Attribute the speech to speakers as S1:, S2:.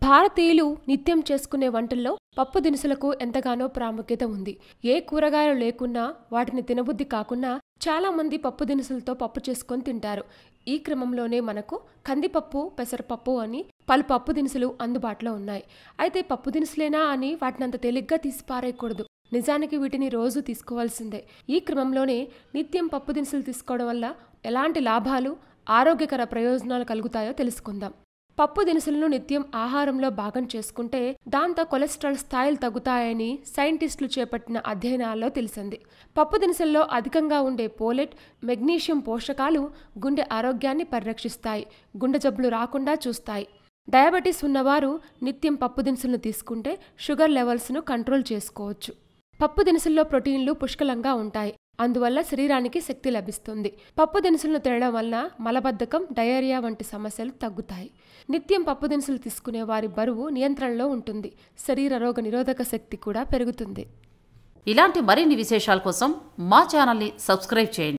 S1: భారతీయులు నిత్యం చేసుకునే వంటల్లో పప్పు దినుసులకు ఎంతగానో ప్రాముఖ్యత ఉంది ఏ కూరగాయలు లేకున్నా వాటిని తినబుద్ధి కాకున్నా చాలా మంది పప్పు దినుసులతో పప్పు చేసుకొని తింటారు ఈ క్రమంలోనే మనకు కందిపప్పు పెసరపప్పు అని పలు పప్పు దినుసులు అందుబాటులో ఉన్నాయి అయితే పప్పు దినుసులేనా అని వాటిని అంత తేలిగ్గా తీసి పారేయకూడదు నిజానికి వీటిని రోజు తీసుకోవాల్సిందే ఈ క్రమంలోనే నిత్యం పప్పు దినుసులు తీసుకోవడం వల్ల ఎలాంటి లాభాలు ఆరోగ్యకర ప్రయోజనాలు కలుగుతాయో తెలుసుకుందాం పప్పు దినుసులను నిత్యం ఆహారంలో భాగం చేసుకుంటే దాంతో కొలెస్ట్రాల్ స్థాయిలు తగ్గుతాయని సైంటిస్టులు చేపట్టిన అధ్యయనాల్లో తెలిసింది పప్పు దినుసుల్లో అధికంగా ఉండే పోలెట్ మెగ్నీషియం పోషకాలు గుండె ఆరోగ్యాన్ని పరిరక్షిస్తాయి గుండె జబ్బులు రాకుండా చూస్తాయి డయాబెటీస్ ఉన్నవారు నిత్యం పప్పు దినుసులను తీసుకుంటే షుగర్ లెవెల్స్ను కంట్రోల్ చేసుకోవచ్చు పప్పు దినుసుల్లో ప్రోటీన్లు పుష్కలంగా ఉంటాయి అందువల్ల శరీరానికి శక్తి లభిస్తుంది పప్పు దినుసులను తినడం వలన మలబద్ధకం డయేరియా వంటి సమస్యలు తగ్గుతాయి నిత్యం పప్పు దినుసులు తీసుకునే వారి బరువు నియంత్రణలో ఉంటుంది శరీర రోగ నిరోధక శక్తి కూడా పెరుగుతుంది
S2: ఇలాంటి మరిన్ని విశేషాల కోసం మా ఛానల్ని సబ్స్క్రైబ్ చేయండి